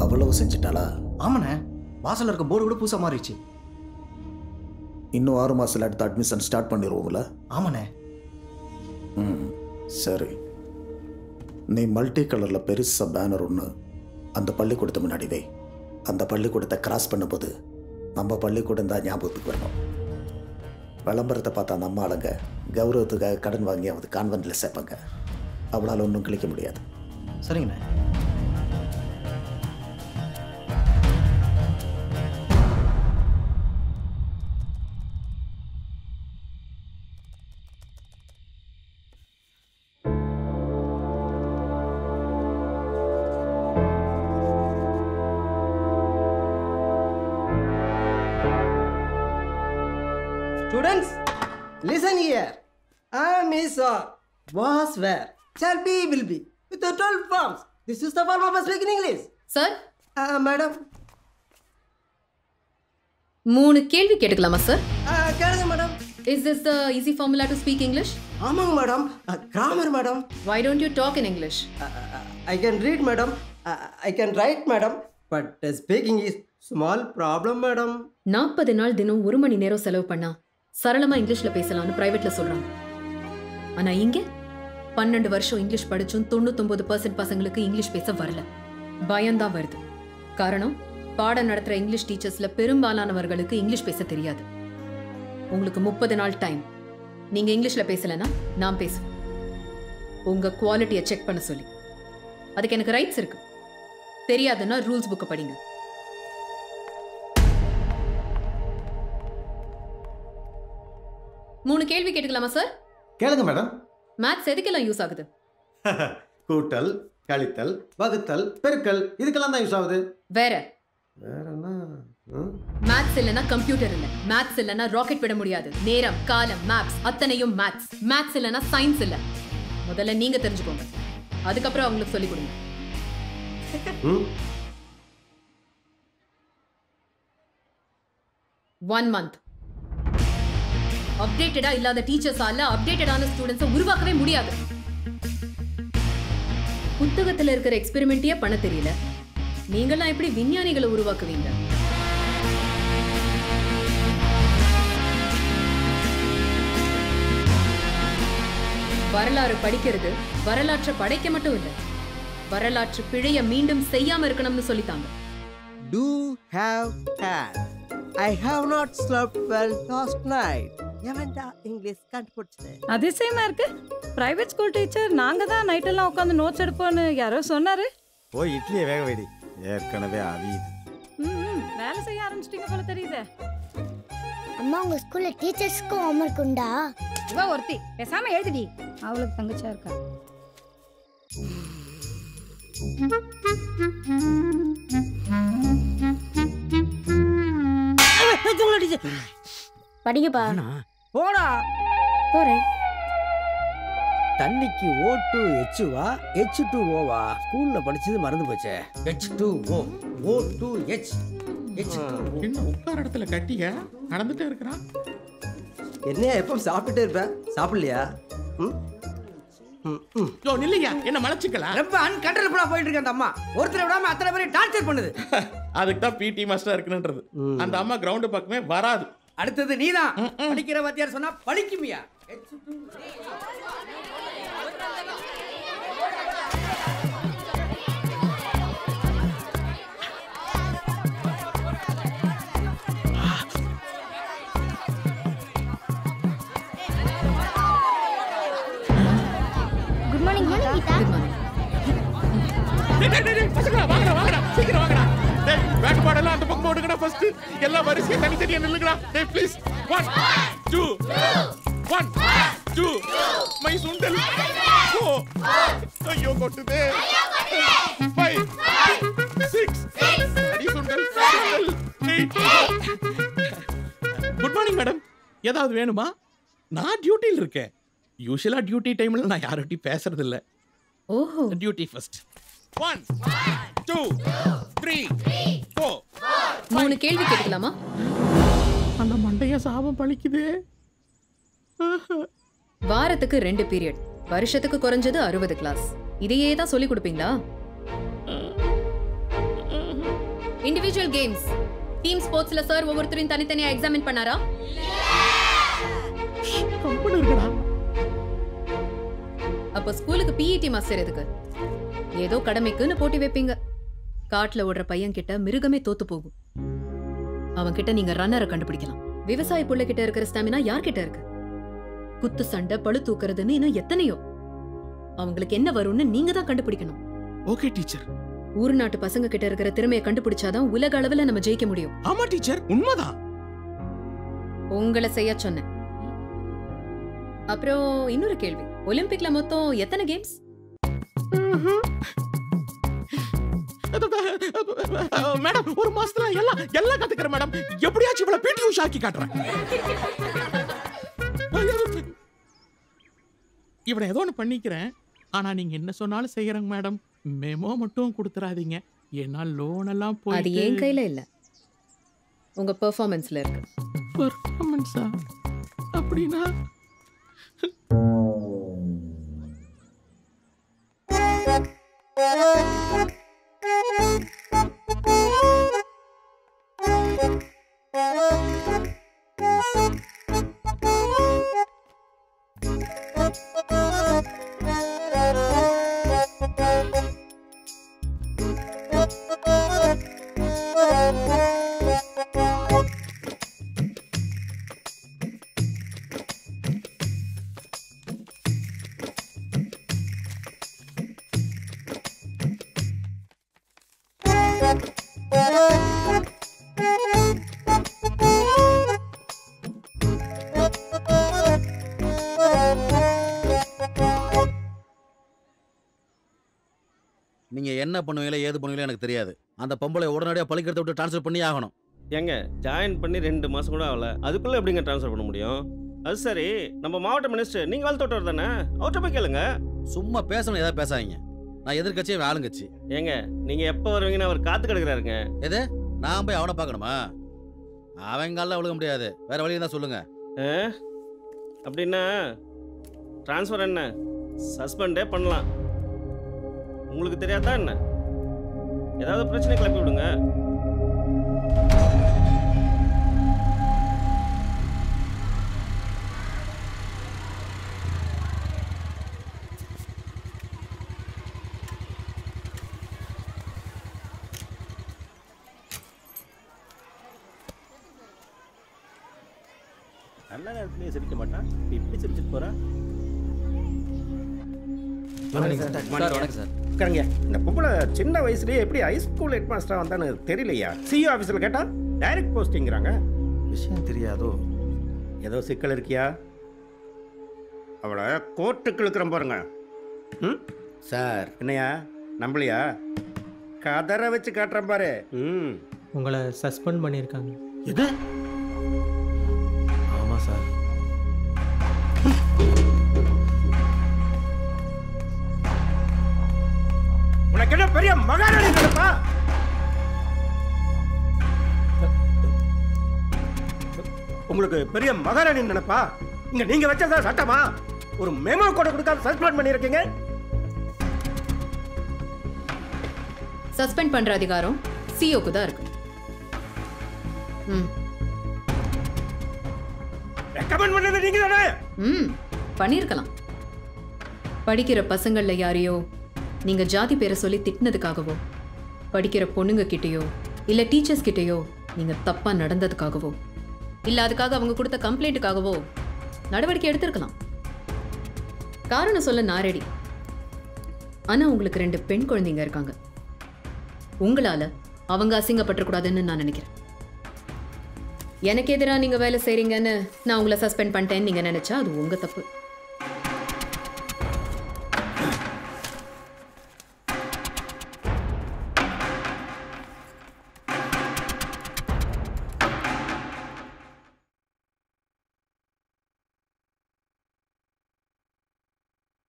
அவ்வளவு செஞ்சிட்டாளா ஆமாண்ணே வாசல்ல இருக்க போர்டு கூட புதுசா மாறிடுச்சு இன்னும் ஆறு மாசத்துல அடுத்த அட்மிஷன் ஸ்டார்ட் பண்ணிடுவோம்ல ஆமாண்ணே ம் சரி நீ மல்டி கலரில் பெருசாக பேனர் ஒன்று அந்த பள்ளிக்கூடத்து முன்னாடி வை அந்த பள்ளிக்கூடத்தை கிராஸ் பண்ணும்போது நம்ம பள்ளிக்கூடம் தான் ஞாபகத்துக்கு வரணும் விளம்பரத்தை பார்த்தா நம்ம ஆளுங்க கௌரவத்துக்காக கடன் வாங்கி அவது கான்வென்ட்டில் சேர்ப்பாங்க அவளால் ஒன்றும் கிழிக்க முடியாது சரிங்கண்ணே Students, listen here. I am is or was were shall be will be with the 12 forms. This is the form of speaking English. Sir Uh, madam, மூணு கேள்வி கேட்டுக்கலாமா சார் uh, கேளுங்க madam is this the easy formula to speak English ஆமாங்க madam grammar madam why don't you talk in English I can read madam I can write madam but speaking is small problem madam நாற்பது நாள் தினம் ஒரு மணி நேரம் செலவு பண்ணா சரளமா இங்கிலீஷ்ல பேசலாம்னு பிரைவேட்ல சொல்றாங்க ஆனா இங்க பன்னெண்டு வருஷம் இங்கிலீஷ் படிச்சும் தொண்ணூத்தொன்பது பர்சன்ட் பசங்களுக்கு இங்கிலீஷ் பேச வரல பயம்தான் வருது காரணம் பாடம் நடத்துற இங்கிலீஷ் டீச்சர்ஸ்ல பெரும்பாலானவர்களுக்கு இங்கிலீஷ் பேச தெரியாது உங்களுக்கு முப்பது நாள் டைம் நீங்க இங்கிலீஷ்ல பேசலனா நான் பேசுவேன் உங்க குவாலிட்டியை செக் பண்ண சொல்லி அதுக்கு எனக்கு ரைட்ஸ் இருக்கு தெரியாதுன்னா ரூல்ஸ் புக்கை படிங்க மூணு கேள்வி கேட்டுக்கலாமா சார் கேளுங்க மேடம் மேத்ஸ் எதுக்கெல்லாம் யூஸ் ஆகுது கூட்டல் கழித்தல் வகுத்தல் பெருக்கல் இதுக்கெல்லாம் தான் யூஸ் ஆகுது வேற வேற என்ன ம்? மேத்ஸ் இல்லைன்னா கம்ப்யூட்டர் இல்ல மேத்ஸ் இல்லைன்னா ராக்கெட் விட முடியாது நேரம் காலம் மேப்ஸ் அத்தனையும் மேத்ஸ் மேத்ஸ் இல்லைன்னா சயின்ஸ் இல்ல முதல்ல நீங்க தெரிஞ்சுக்கோங்க அதுக்கப்புறம் அவங்களுக்கு சொல்லிக் கொடுங்க ம்? ஒன் மந்த் அப்டேட்டடா இல்லாத டீச்சர்ஸால அப்டேட்டடான ஸ்டூடெண்ட்ஸை உருவாக்கவே முடியாது புத்தகத்துல இருக்கிற எக்ஸ்பெரிமெண்ட்டே பண்ண தெரியல நீங்களாம் எப்படி விஞ்ஞானிகளை உருவாக்குவீங்க வரலாறு படிக்கிறது வரலாற்றை படைக்க மட்டும் இல்லை வரலாற்று பிழைய மீண்டும் செய்யாம இருக்கணும்னு சொல்லித்தாங்க Do have had. I have not slept well last night. எவன்டா இங்கிலீஷ் கண்டுபிடிச்சது அதிசயமா இருக்கு பிரைவேட் ஸ்கூல் டீச்சர் நாங்க தான் நைட் எல்லாம் உட்காந்து நோட்ஸ் எடுப்போம்னு யாரோ சொன்னாரு போய் இட்லியை வேக வைடி ஏற்கனவே அவியுது ம், ம், வேலை செய்ய ஆரம்பிச்சிட்டீங்க போல தெரியுதே அம்மா உங்க ஸ்கூல்ல டீச்சர்ஸ்க்கும் ஹோம்ஒர்க் உண்டா இவ ஒருத்தி பேசாம எழுதுடி அவளுக்கு தங்கச்சா இருக்கா படிங்கப்பா போடா போறேன் தண்ணிக்கு ஓ டு ஹெச்வா ஹெச் டு ஓவா ஸ்கூல்ல படிச்சது மறந்து போச்சே H two O O two H H என்ன உட்கார இடத்துல கட்டிக்க நடந்துட்டே இருக்கிறான் என்ன எப்போ சாப்பிட்டுட்டே இருப்ப சாப்பிடலையா ம் ம் ம் யோ நில்லையா என்ன மலைச்சிக்கலாம் ரொம்ப அன்கண்ட்ரோலபிளா போயிட்டு இருக்கு அந்த அம்மா ஒருத்தரை விடாம அத்தனை பேரையும் டார்ச்சர் பண்ணுது அதுக்கு தான் பிடி மாஸ்டர் இருக்குன்றது அந்த அம்மா கிரவுண்டு பக்கமே வராது அடுத்தது நீதான் படிக்கிற வாத்தியார் சொன்னா படிக்குமியா good morning Geetha good morning டேய், டேய், டேய், டேய், பசங்களா, வாங்கடா, வாங்கடா, சீக்கிரம் வாங்கடா. டேய், வேட்பாடெல்லாம் அந்த பக்கம் போடுங்கடா first. எல்லாம் வரிசையா தனித்தனியா நில்லுங்கடா. டேய், please. One, two, one, two. My சுண்டல். Four. ஐயோ, கொட்டுதே. Five, six. அடி சுண்டல், சுண்டல். Eight. குட் மார்னிங் மேடம் ஏதாவது வேணுமா நான் டியூட்டியில் இருக்கேன் யூஸ்வலா டியூட்டி டைம்ல நான் யார்கிட்டயும் பேசுறது இல்ல ஓஹோ duty first one two three four மூணு கேள்வி கேட்டுக்கலாமா அந்த மண்டைய சாபம் பழிக்குது வாரத்துக்கு ரெண்டு பீரியட் வருஷத்துக்கு குறைஞ்சது அறுபது கிளாஸ் இதையே தான் சொல்லி கொடுப்பீங்களா இண்டிவிஜுவல் கேம்ஸ் டீம் ஸ்போர்ட்ஸ்ல சார் ஒவ்வொருத்தரையும் தனித்தனியா எக்ஸாமின் பண்ணாரா கம்பெனி இருக்குடா அப்போ ஸ்கூலுக்கு பிஇடி மாஸ்டர் எதுக்கு ஏதோ கடமைக்குன்னு போட்டி வைப்பீங்க காட்டுல ஓடுற பையன் கிட்ட மிருகமே தோத்து போகும் அவன் கிட்ட நீங்க ரன்னரை கண்டுபிடிக்கலாம் விவசாய புள்ள கிட்ட இருக்கிற ஸ்டாமினா யார்கிட்ட இருக்கு குத்து சண்டை பழு தூக்குறதுன்னு இன்னும் எத்தனையோ அவங்களுக்கு என்ன வரும்னு நீங்க தான் கண்டுபிடிக்கணும் ஓகே டீச்சர் ஊர் நாட்டு பசங்க கிட்ட இருக்கிற திறமையை கண்டுபிடிச்சாதான் உலக அளவுல நம்ம ஜெயிக்க முடியும் ஆமா டீச்சர் உண்மைதான் உங்களை செய்ய சொன்னேன் அப்புறம் இன்னொரு கேள்வி ஒலிம்பிக்ல மொத்தம் எத்தனை கேம்ஸ் மேடம் ஒரு மாசத்துல எல்லாம் எல்லாம் கத்துக்கிறேன் மேடம் எப்படியாச்சும் இவ்வளவு பிடி உஷா ஆக்கி காட்டுறேன் இவனை ஏதோ ஒன்று பண்ணிக்கிறேன் ஆனா நீங்க என்ன சொன்னாலும் செய்யறேங்க மேடம் மெமோ மட்டும் கொடுத்துறாதீங்க ஏன்னா லோன் எல்லாம் அது போய் என் கையில இல்ல உங்க பெர்ஃபார்மன்ஸ்ல இருக்கு பெர்ஃபார்மன்ஸா அப்படின்னா நீங்க என்ன பண்ணுவீங்களோ ஏது பண்ணுவீங்களோ எனக்கு தெரியாது அந்த பொம்பளை உடனடியாக பழிக்கிறத விட்டு ட்ரான்ஸ்ஃபர் பண்ணி ஆகணும் ஏங்க ஜாயின் பண்ணி ரெண்டு மாதம் கூட ஆகல அதுக்குள்ளே எப்படிங்க ட்ரான்ஸ்ஃபர் பண்ண முடியும் அது சரி நம்ம மாவட்ட மினிஸ்டர் நீங்கள் வாழ் தொட்டவர் தானே அவர்கிட்ட போய் கேளுங்க சும்மா பேசணும் ஏதாவது பேசாதீங்க நான் எதிர்கட்சி அவன் ஆளுங்கட்சி ஏங்க நீங்கள் எப்போ வருவீங்கன்னு அவர் காத்து கிடக்குறாருங்க எது நான் போய் அவனை பார்க்கணுமா அவன் காலில் விழுக முடியாது வேற வழி தான் சொல்லுங்க ஆ? அப்படின்னா ட்ரான்ஸ்ஃபர் என்ன சஸ்பெண்டே பண்ணலாம் உங்களுக்கு தெரியாதா என்ன ஏதாவது பிரச்சனை கிளப்பி விடுங்க நல்ல நேரத்துலயே சிரிக்க மாட்டான் இப்படி சிரிச்சுட்டு போறா உட்காருங்க இந்த பொம்பளை சின்ன வயசுலயே எப்படி ஹைஸ்கூல் ஹெட் மாஸ்டரா வந்தான்னு தெரியலையா சிஇஓ ஆஃபீஸில் கேட்டா டைரக்ட் போஸ்டிங்கிறாங்க விஷயம் தெரியாதோ ஏதோ சிக்கல் இருக்கியா அவளை கோர்ட்டுக்கு இழுக்கிறோம் பாருங்க ம் சார் என்னையா நம்பலையா கதரை வச்சு காட்டுறேன் பாரு ம் உங்களை சஸ்பெண்ட் பண்ணியிருக்காங்க எது ஆமாம் சார் உனக்கு என்ன பெரிய மகாராணி நினைப்பா உங்களுக்கு பெரிய மகாராணி நினைப்பா இங்க நீங்க வச்சதா சட்டமா ஒரு மெமோ கூட கொடுக்காம சஸ்பெண்ட் பண்ணிருக்கீங்க சஸ்பெண்ட் பண்ற அதிகாரம் சிஓக்கு தான் இருக்கு ம் ரெக்கமெண்ட் பண்ணது நீங்க தானே ம் பண்ணியிருக்கலாம் படிக்கிற பசங்கள்ல யாரையோ நீங்க ஜாதி பேரை சொல்லி திட்டினதுக்காகவோ படிக்கிற பொண்ணுங்க கிட்டேயோ இல்ல டீச்சர்ஸ் கிட்டேயோ நீங்க தப்பா நடந்ததுக்காகவோ இல்ல அதுக்காக அவங்க கொடுத்த கம்ப்ளைண்ட்டுக்காகவோ நடவடிக்கை எடுத்திருக்கலாம் காரணம் சொல்ல நான் ரெடி ஆனா உங்களுக்கு ரெண்டு பெண் குழந்தைங்க இருக்காங்க உங்களால அவங்க அசிங்கப்பட்டுறக்கூடாதுன்னு நான் நினைக்கிறேன் எனக்கு எதிராக நீங்க வேலை செய்றீங்கன்னு நான் உங்களை சஸ்பெண்ட் பண்ணிட்டேன்னு நீங்க நினைச்சா அது உங்க தப்பு